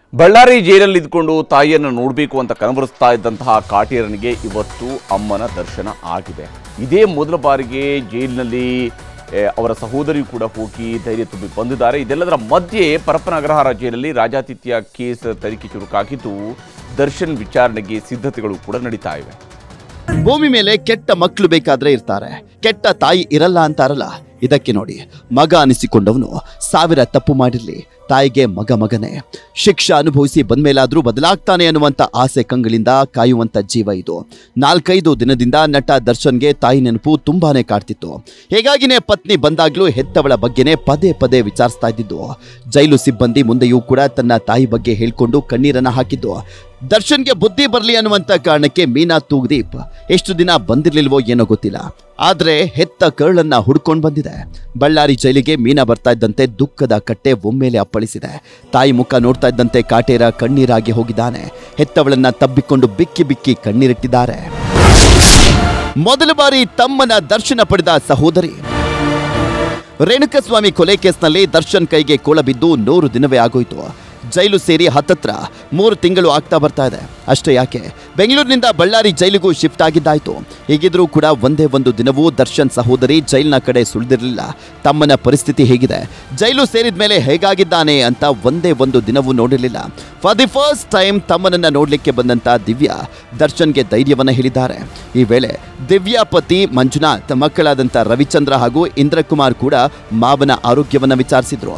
ಬಳ್ಳಾರಿ ಜೈಲಲ್ಲಿ ಇದ್ಕೊಂಡು ತಾಯಿಯನ್ನು ನೋಡಬೇಕು ಅಂತ ಕನಬರಿಸ್ತಾ ಇದ್ದಂತಹ ಕಾಟೇರನಿಗೆ ಇವತ್ತು ಅಮ್ಮನ ದರ್ಶನ ಆಗಿದೆ ಇದೇ ಮೊದಲ ಬಾರಿಗೆ ಜೈಲಿನಲ್ಲಿ ಏ, ಅವರ ಸಹೋದರಿಯು ಕೂಡ ಹೋಗಿ ಧೈರ್ಯ ತುಂಬಿ ಬಂದಿದ್ದಾರೆ ಇದೆಲ್ಲದರ ಮಧ್ಯೆ ಪರಪ್ಪನ ಅಗ್ರಹಾರ ಜೈಲಲ್ಲಿ ರಾಜಾತಿಥ್ಯ ಕೇಸ್ ತನಿಖೆ ಚುರುಕಾಗಿದ್ದು ದರ್ಶನ್ ವಿಚಾರಣೆಗೆ ಸಿದ್ಧತೆಗಳು ಕೂಡ ನಡೀತಾ ಇವೆ ಭೂಮಿ ಮೇಲೆ ಕೆಟ್ಟ ಮಕ್ಕಳು ಬೇಕಾದ್ರೆ ಇರ್ತಾರೆ ಕೆಟ್ಟ ತಾಯಿ ಇರಲ್ಲ ಅಂತಾರಲ್ಲ ಇದಕ್ಕೆ ನೋಡಿ ಮಗ ಅನಿಸಿಕೊಂಡವನು ಸಾವಿರ ತಪ್ಪು ಮಾಡಿರ್ಲಿ ತಾಯಿಗೆ ಮಗ ಮಗನೇ ಶಿಕ್ಷೆ ಅನುಭವಿಸಿ ಬಂದ್ಮೇಲಾದ್ರೂ ಬದಲಾಗ್ತಾನೆ ಅನ್ನುವಂಥ ಆಸೆ ಕಂಗಳಿಂದ ಕಾಯುವಂತ ಜೀವ ಇದು ನಾಲ್ಕೈದು ದಿನದಿಂದ ನಟ ದರ್ಶನ್ಗೆ ತಾಯಿ ನೆನಪು ತುಂಬಾನೇ ಕಾಡ್ತಿತ್ತು ಹೀಗಾಗಿನೇ ಪತ್ನಿ ಬಂದಾಗ್ಲೂ ಹೆತ್ತವಳ ಬಗ್ಗೆನೇ ಪದೇ ಪದೇ ವಿಚಾರಿಸ್ತಾ ಇದ್ದಿದ್ದು ಜೈಲು ಸಿಬ್ಬಂದಿ ಮುಂದೆಯೂ ಕೂಡ ತನ್ನ ತಾಯಿ ಬಗ್ಗೆ ಹೇಳ್ಕೊಂಡು ಕಣ್ಣೀರನ್ನ ಹಾಕಿದ್ದು ದರ್ಶನ್ಗೆ ಬುದ್ಧಿ ಬರಲಿ ಅನ್ನುವಂತ ಕಾರಣಕ್ಕೆ ಮೀನಾ ತೂಗ್ದೀಪ್ ಎಷ್ಟು ದಿನ ಬಂದಿರ್ಲಿಲ್ವೋ ಏನೋ ಗೊತ್ತಿಲ್ಲ ಆದ್ರೆ ಹೆತ್ತ ಕರ್ಳನ್ನ ಹುಡ್ಕೊಂಡ್ ಬಂದಿದೆ ಬಳ್ಳಾರಿ ಜೈಲಿಗೆ ಮೀನಾ ಬರ್ತಾ ಇದ್ದಂತೆ ದುಃಖದ ಕಟ್ಟೆ ಒಮ್ಮೆಲೆ ಅಪ್ಪಳಿಸಿದೆ ತಾಯಿ ಮುಖ ನೋಡ್ತಾ ಇದ್ದಂತೆ ಕಾಟೇರ ಕಣ್ಣೀರಾಗಿ ಹೋಗಿದ್ದಾನೆ ಹೆತ್ತವಳನ್ನ ತಬ್ಬಿಕೊಂಡು ಬಿಕ್ಕಿ ಬಿಕ್ಕಿ ಕಣ್ಣೀರಿಟ್ಟಿದ್ದಾರೆ ಮೊದಲ ಬಾರಿ ತಮ್ಮನ ದರ್ಶನ ಪಡೆದ ಸಹೋದರಿ ರೇಣುಕಸ್ವಾಮಿ ಕೊಲೆ ಕೇಸ್ನಲ್ಲಿ ದರ್ಶನ್ ಕೈಗೆ ಕೋಳ ಬಿದ್ದು ನೂರು ದಿನವೇ ಆಗೋಯ್ತು ಜೈಲು ಸೇರಿ ಹತ್ತತ್ರ ಮೂರು ತಿಂಗಳು ಆಗ್ತಾ ಬರ್ತಾ ಇದೆ ಅಷ್ಟೇ ಯಾಕೆ ಬೆಂಗಳೂರಿನಿಂದ ಬಳ್ಳಾರಿ ಜೈಲಿಗೂ ಶಿಫ್ಟ್ ಆಗಿದ್ದಾಯ್ತು ಹೀಗಿದ್ರೂ ಕೂಡ ಒಂದೇ ಒಂದು ದಿನವೂ ದರ್ಶನ್ ಸಹೋದರಿ ಜೈಲಿನ ಕಡೆ ಸುಳಿದಿರಲಿಲ್ಲ ತಮ್ಮನ ಪರಿಸ್ಥಿತಿ ಹೇಗಿದೆ ಜೈಲು ಸೇರಿದ ಮೇಲೆ ಹೇಗಾಗಿದ್ದಾನೆ ಅಂತ ಒಂದೇ ಒಂದು ದಿನವೂ ನೋಡಿರಲಿಲ್ಲ ಫಾರ್ ದಿ ಫಸ್ಟ್ ಟೈಮ್ ತಮ್ಮನನ್ನ ನೋಡ್ಲಿಕ್ಕೆ ಬಂದಂತ ದಿವ್ಯಾ ದರ್ಶನ್ಗೆ ಧೈರ್ಯವನ್ನ ಹೇಳಿದ್ದಾರೆ ಈ ವೇಳೆ ದಿವ್ಯಾ ಪತಿ ಮಂಜುನಾಥ್ ಮಕ್ಕಳಾದಂಥ ರವಿಚಂದ್ರ ಹಾಗೂ ಇಂದ್ರಕುಮಾರ್ ಕೂಡ ಮಾವನ ಆರೋಗ್ಯವನ್ನ ವಿಚಾರಿಸಿದ್ರು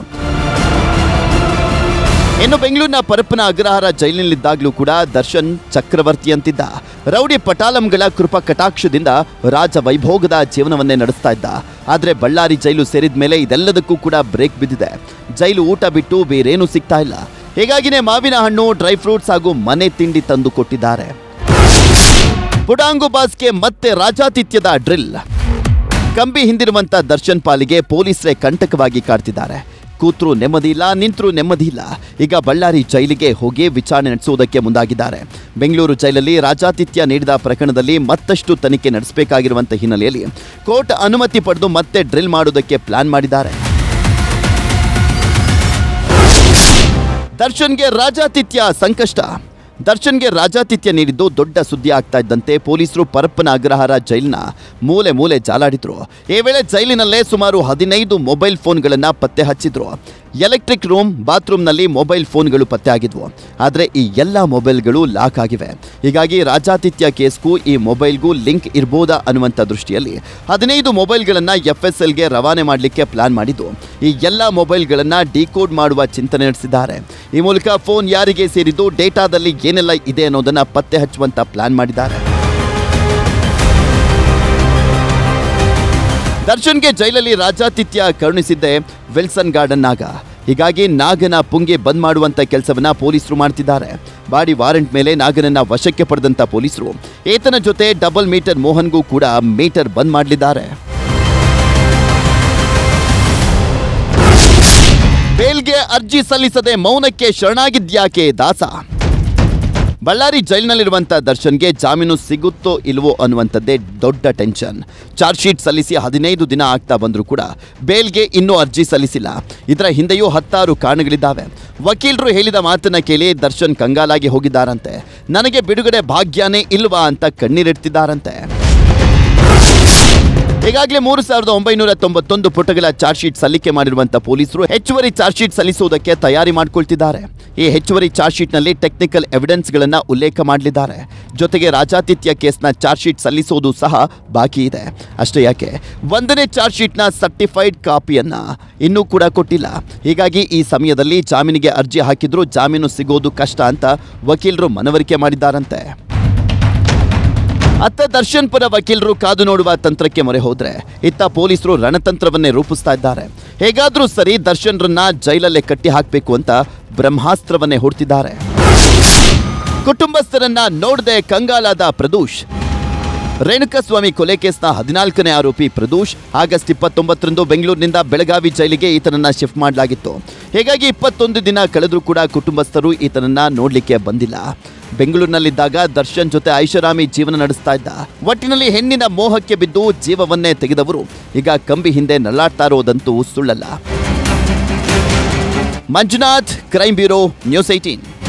ಇನ್ನು ಬೆಂಗಳೂರಿನ ಪರಪ್ಪನ ಅಗ್ರಹಾರ ಜೈಲಿನಲ್ಲಿದ್ದಾಗಲೂ ಕೂಡ ದರ್ಶನ್ ಚಕ್ರವರ್ತಿ ಅಂತಿದ್ದ ರೌಡಿ ಪಟಾಲಂಗಳ ಕೃಪಾ ಕಟಾಕ್ಷದಿಂದ ರಾಜ ವೈಭೋಗದ ಜೀವನವನ್ನೇ ನಡೆಸ್ತಾ ಇದ್ದ ಆದ್ರೆ ಬಳ್ಳಾರಿ ಜೈಲು ಸೇರಿದ ಮೇಲೆ ಇದೆಲ್ಲದಕ್ಕೂ ಕೂಡ ಬ್ರೇಕ್ ಬಿದ್ದಿದೆ ಜೈಲು ಊಟ ಬಿಟ್ಟು ಬೇರೇನೂ ಸಿಗ್ತಾ ಇಲ್ಲ ಹೀಗಾಗಿನೇ ಮಾವಿನ ಹಣ್ಣು ಡ್ರೈ ಫ್ರೂಟ್ಸ್ ಹಾಗೂ ಮನೆ ತಿಂಡಿ ತಂದು ಕೊಟ್ಟಿದ್ದಾರೆ ಪುಡಾಂಗು ಬಾಸ್ಗೆ ಮತ್ತೆ ರಾಜಾತಿಥ್ಯದ ಡ್ರಿಲ್ ಕಂಬಿ ಹಿಂದಿರುವಂತ ದರ್ಶನ್ ಪಾಲಿಗೆ ಪೊಲೀಸರೇ ಕಂಟಕವಾಗಿ ಕಾಡ್ತಿದ್ದಾರೆ ಕೂತ್ರು ನೆಮ್ಮದಿ ಇಲ್ಲ ನಿಂತರೂ ನೆಮ್ಮದಿ ಇಲ್ಲ ಈಗ ಬಳ್ಳಾರಿ ಜೈಲಿಗೆ ಹೋಗಿ ವಿಚಾರಣೆ ನಡೆಸುವುದಕ್ಕೆ ಮುಂದಾಗಿದ್ದಾರೆ ಬೆಂಗಳೂರು ಜೈಲಲ್ಲಿ ರಾಜಾತಿಥ್ಯ ನೀಡಿದ ಪ್ರಕರಣದಲ್ಲಿ ಮತ್ತಷ್ಟು ತನಿಖೆ ನಡೆಸಬೇಕಾಗಿರುವಂಥ ಹಿನ್ನೆಲೆಯಲ್ಲಿ ಕೋರ್ಟ್ ಅನುಮತಿ ಪಡೆದು ಮತ್ತೆ ಡ್ರಿಲ್ ಮಾಡುವುದಕ್ಕೆ ಪ್ಲಾನ್ ಮಾಡಿದ್ದಾರೆ ದರ್ಶನ್ಗೆ ರಾಜಾತಿಥ್ಯ ಸಂಕಷ್ಟ ದರ್ಶನ್ಗೆ ರಾಜಾತಿಥ್ಯ ನೀಡಿದ್ದು ದೊಡ್ಡ ಸುದ್ದಿ ಆಗ್ತಾ ಇದ್ದಂತೆ ಪೊಲೀಸರು ಪರಪ್ಪನ ಅಗ್ರಹಾರ ಜೈಲಿನ ಮೂಲೆ ಮೂಲೆ ಜಾಲಾಡಿದ್ರು ಈ ವೇಳೆ ಜೈಲಿನಲ್ಲೇ ಸುಮಾರು ಹದಿನೈದು ಮೊಬೈಲ್ ಫೋನ್ಗಳನ್ನ ಪತ್ತೆ ಹಚ್ಚಿದ್ರು ಎಲೆಕ್ಟ್ರಿಕ್ ರೂಮ್ ಬಾತ್ರೂಮ್ನಲ್ಲಿ ಮೊಬೈಲ್ ಫೋನ್ಗಳು ಪತ್ತೆ ಆಗಿದ್ವು ಆದರೆ ಈ ಎಲ್ಲ ಮೊಬೈಲ್ಗಳು ಲಾಕ್ ಆಗಿವೆ ಹೀಗಾಗಿ ರಾಜಾತಿಥ್ಯ ಕೇಸ್ಗೂ ಈ ಮೊಬೈಲ್ಗೂ ಲಿಂಕ್ ಇರ್ಬೋದಾ ಅನ್ನುವಂಥ ದೃಷ್ಟಿಯಲ್ಲಿ ಹದಿನೈದು ಮೊಬೈಲ್ಗಳನ್ನು ಎಫ್ ಎಸ್ ಎಲ್ಗೆ ರವಾನೆ ಮಾಡಲಿಕ್ಕೆ ಪ್ಲಾನ್ ಮಾಡಿದ್ದು ಈ ಎಲ್ಲ ಮೊಬೈಲ್ಗಳನ್ನು ಡಿಕೋಡ್ ಮಾಡುವ ಚಿಂತನೆ ನಡೆಸಿದ್ದಾರೆ ಈ ಮೂಲಕ ಫೋನ್ ಯಾರಿಗೆ ಸೇರಿದ್ದು ಡೇಟಾದಲ್ಲಿ ಏನೆಲ್ಲ ಇದೆ ಅನ್ನೋದನ್ನ ಪತ್ತೆ ಹಚ್ಚುವಂತ ಪ್ಲಾನ್ ಮಾಡಿದ್ದಾರೆ ದರ್ಶನ್ಗೆ ಜೈಲಲ್ಲಿ ರಾಜಾತಿಥ್ಯ ಕರುಣಿಸಿದ್ದೆ ವಿಲ್ಸನ್ ಗಾರ್ಡನ್ ನಾಗ ಹೀಗಾಗಿ ನಾಗನ ಪುಂಗೆ ಬಂದ್ ಮಾಡುವಂತ ಕೆಲಸವನ್ನ ಪೊಲೀಸರು ಮಾಡ್ತಿದ್ದಾರೆ ಬಾಡಿ ವಾರೆಂಟ್ ಮೇಲೆ ನಾಗನನ್ನ ವಶಕ್ಕೆ ಪಡೆದಂತ ಪೊಲೀಸರು ಏತನ ಜೊತೆ ಡಬಲ್ ಮೀಟರ್ ಮೋಹನ್ಗೂ ಕೂಡ ಮೀಟರ್ ಬಂದ್ ಮಾಡಲಿದ್ದಾರೆ ಬೇಲ್ಗೆ ಅರ್ಜಿ ಸಲ್ಲಿಸದೆ ಮೌನಕ್ಕೆ ಶರಣಾಗಿದ್ಯಾಕೆ ದಾಸ ಬಳ್ಳಾರಿ ಜೈಲಿನಲ್ಲಿರುವಂಥ ದರ್ಶನ್ಗೆ ಜಾಮೀನು ಸಿಗುತ್ತೋ ಇಲ್ವೋ ಅನ್ನುವಂಥದ್ದೇ ದೊಡ್ಡ ಟೆನ್ಷನ್ ಚಾರ್ಜ್ ಶೀಟ್ ಸಲ್ಲಿಸಿ ಹದಿನೈದು ದಿನ ಆಗ್ತಾ ಬಂದರೂ ಕೂಡ ಬೇಲ್ಗೆ ಇನ್ನೂ ಅರ್ಜಿ ಸಲ್ಲಿಸಿಲ್ಲ ಇದರ ಹಿಂದೆಯೂ ಹತ್ತಾರು ಕಾರಣಗಳಿದ್ದಾವೆ ವಕೀಲರು ಹೇಳಿದ ಮಾತನ್ನ ಕೇಳಿ ದರ್ಶನ್ ಕಂಗಾಲಾಗಿ ಹೋಗಿದ್ದಾರಂತೆ ನನಗೆ ಬಿಡುಗಡೆ ಭಾಗ್ಯನೇ ಇಲ್ವಾ ಅಂತ ಕಣ್ಣೀರಿಡ್ತಿದ್ದಾರಂತೆ ಈಗಾಗಲೇ ಮೂರು ಸಾವಿರದ ಒಂಬೈನೂರ ತೊಂಬತ್ತೊಂದು ಪುಟಗಳ ಚಾರ್ಜ್ ಶೀಟ್ ಸಲ್ಲಿಕೆ ಮಾಡಿರುವಂತ ಪೊಲೀಸರು ಹೆಚ್ಚುವರಿ ಚಾರ್ಜ್ ಶೀಟ್ ಸಲ್ಲಿಸುವುದಕ್ಕೆ ತಯಾರಿ ಮಾಡಿಕೊಳ್ತಿದ್ದಾರೆ ಈ ಹೆಚ್ಚುವರಿ ಚಾರ್ಜ್ ಶೀಟ್ನಲ್ಲಿ ಟೆಕ್ನಿಕಲ್ ಎವಿಡೆನ್ಸ್ಗಳನ್ನ ಉಲ್ಲೇಖ ಮಾಡಲಿದ್ದಾರೆ ಜೊತೆಗೆ ರಾಜಾತಿಥ್ಯ ಕೇಸ್ನ ಚಾರ್ಜ್ ಶೀಟ್ ಸಲ್ಲಿಸುವುದು ಸಹ ಬಾಕಿ ಇದೆ ಅಷ್ಟೇ ಯಾಕೆ ಒಂದನೇ ಚಾರ್ಜ್ ಶೀಟ್ನ ಸರ್ಟಿಫೈಡ್ ಕಾಪಿಯನ್ನ ಇನ್ನೂ ಕೂಡ ಕೊಟ್ಟಿಲ್ಲ ಹೀಗಾಗಿ ಈ ಸಮಯದಲ್ಲಿ ಜಾಮೀನಿಗೆ ಅರ್ಜಿ ಹಾಕಿದ್ರೂ ಜಾಮೀನು ಸಿಗೋದು ಕಷ್ಟ ಅಂತ ವಕೀಲರು ಮನವರಿಕೆ ಮಾಡಿದ್ದಾರಂತೆ ಅತ್ತ ದರ್ಶನ್ ಪರ ವಕೀಲರು ಕಾದು ನೋಡುವ ತಂತ್ರಕ್ಕೆ ಮೊರೆ ಹೋದ್ರೆ ಇತ್ತ ಪೊಲೀಸರು ರಣತಂತ್ರವನ್ನೇ ರೂಪಿಸ್ತಾ ಇದ್ದಾರೆ ಹೇಗಾದ್ರೂ ಸರಿ ದರ್ಶನ್ರನ್ನ ಜೈಲಲ್ಲೇ ಕಟ್ಟಿ ಹಾಕಬೇಕು ಅಂತ ಬ್ರಹ್ಮಾಸ್ತ್ರವನ್ನೇ ಹುಡ್ತಿದ್ದಾರೆ ಕುಟುಂಬಸ್ಥರನ್ನ ನೋಡದೆ ಕಂಗಾಲಾದ ಪ್ರದೂಷ್ ರೇಣುಕಸ್ವಾಮಿ ಕೊಲೆ ಕೇಸ್ನ ಹದಿನಾಲ್ಕನೇ ಆರೋಪಿ ಪ್ರದೂಷ್ ಆಗಸ್ಟ್ ಇಪ್ಪತ್ತೊಂಬತ್ತರಂದು ಬೆಂಗಳೂರಿನಿಂದ ಬೆಳಗಾವಿ ಜೈಲಿಗೆ ಈತನನ್ನ ಶಿಫ್ಟ್ ಮಾಡಲಾಗಿತ್ತು ಹೀಗಾಗಿ ಇಪ್ಪತ್ತೊಂದು ದಿನ ಕಳೆದರೂ ಕೂಡ ಕುಟುಂಬಸ್ಥರು ಈತನನ್ನ ನೋಡ್ಲಿಕ್ಕೆ ಬಂದಿಲ್ಲ ಬೆಂಗಳೂರಿನಲ್ಲಿದ್ದಾಗ ದರ್ಶನ್ ಜೊತೆ ಐಷಾರಾಮಿ ಜೀವನ ನಡೆಸ್ತಾ ಇದ್ದ ಒಟ್ಟಿನಲ್ಲಿ ಹೆಣ್ಣಿನ ಮೋಹಕ್ಕೆ ಬಿದ್ದು ಜೀವವನ್ನೇ ತೆಗೆದವರು ಈಗ ಕಂಬಿ ಹಿಂದೆ ನರಳಾಡ್ತಾ ಇರೋದಂತೂ ಸುಳ್ಳಲ್ಲ Manjunath crime bureau news eighteen